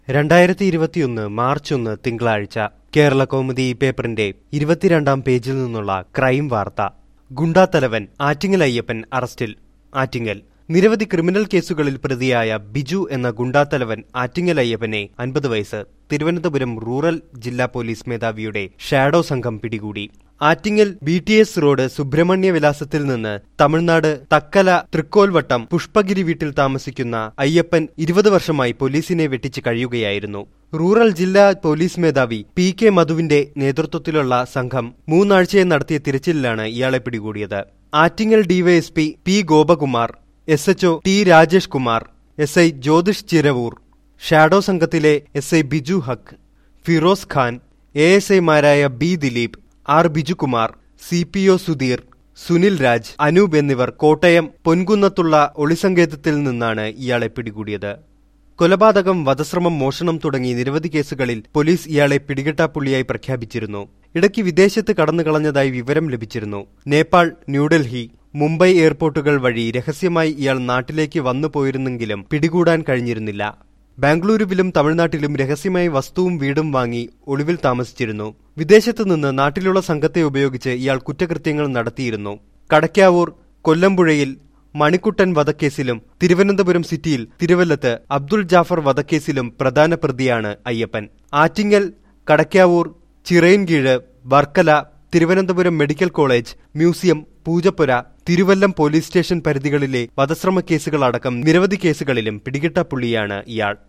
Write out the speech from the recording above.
രണ്ടായിരത്തി ഇരുപത്തിയൊന്ന് മാർച്ച് ഒന്ന് തിങ്കളാഴ്ച കേരള കൗമുദി ഈ പേപ്പറിന്റെ ഇരുപത്തിരണ്ടാം പേജിൽ നിന്നുള്ള ക്രൈം വാർത്ത ഗുണ്ടാത്തലവൻ ആറ്റിങ്ങൽ അയ്യപ്പൻ അറസ്റ്റിൽ ആറ്റിങ്ങൽ നിരവധി ക്രിമിനൽ കേസുകളിൽ പ്രതിയായ ബിജു എന്ന ഗുണ്ടാത്തലവൻ ആറ്റിങ്ങൽ അയ്യപ്പനെ അൻപത് വയസ്സ് തിരുവനന്തപുരം റൂറൽ ജില്ലാ പോലീസ് മേധാവിയുടെ ഷാഡോ സംഘം പിടികൂടി Attingal B T S road Subrahmanya വിലാസത്തിൽ നിന്ന് തമിഴ്നാട് തക്കല തൃക്കോൽവട്ടം പുഷ്പഗിരി വീട്ടിൽ താമസിക്കുന്ന അയ്യപ്പൻ ഇരുപത് വർഷമായി പോലീസിനെ വെട്ടിച്ച് കഴിയുകയായിരുന്നു റൂറൽ ജില്ലാ പോലീസ് മേധാവി പി കെ മധുവിന്റെ നേതൃത്വത്തിലുള്ള സംഘം മൂന്നാഴ്ചയെ നടത്തിയ തിരച്ചിലിലാണ് ഇയാളെ പിടികൂടിയത് Attingal DYSP P Gopakumar S HO T Rajesh Kumar S I Jyothish Chiravoor shadow സംഘത്തിലെ S I Biju Haq Firoz Khan A S ഐമാരായ B Dileep R Bijukumar C P O Sudheer Sunil Raj Anoop എന്നിവർ കോട്ടയം പൊൻകുന്നത്തുള്ള ഒളിസങ്കേതത്തിൽ നിന്നാണ് ഇയാളെ പിടികൂടിയത് കൊലപാതകം വധശ്രമം മോഷണം തുടങ്ങി നിരവധി കേസുകളിൽ പോലീസ് ഇയാളെ പിടികിട്ടാപ്പുള്ളിയായി പ്രഖ്യാപിച്ചിരുന്നു ഇടയ്ക്ക് വിദേശത്ത് കടന്നുകളഞ്ഞതായി വിവരം ലഭിച്ചിരുന്നു നേപ്പാൾ ന്യൂഡൽഹി മുംബൈ എയർപോർട്ടുകൾ വഴി രഹസ്യമായി ഇയാൾ നാട്ടിലേക്ക് വന്നു പോയിരുന്നെങ്കിലും പിടികൂടാൻ കഴിഞ്ഞിരുന്നില്ല ബാംഗ്ലൂരുവിലും തമിഴ്നാട്ടിലും രഹസ്യമായി വസ്തുവും വീടും വാങ്ങി ഒളിവിൽ താമസിച്ചിരുന്നു വിദേശത്ത് നിന്ന് നാട്ടിലുള്ള സംഘത്തെ ഉപയോഗിച്ച് ഇയാൾ കുറ്റകൃത്യങ്ങൾ നടത്തിയിരുന്നു കടക്കാവൂർ കൊല്ലമ്പുഴയിൽ മണിക്കുട്ടൻ വധക്കേസിലും തിരുവനന്തപുരം സിറ്റിയിൽ തിരുവല്ലത്ത് അബ്ദുൾ ജാഫർ വധക്കേസിലും പ്രധാന പ്രതിയാണ് Ayyappan Attingal Kadakkavoor Chirayinkeezhu Varkala Thiruvananthapuram medical college museum Poojappura Thiruvallam police station പരിധികളിലെ വധശ്രമ കേസുകളടക്കം നിരവധി കേസുകളിലും പിടികിട്ടാപ്പുള്ളിയാണ് ഇയാൾ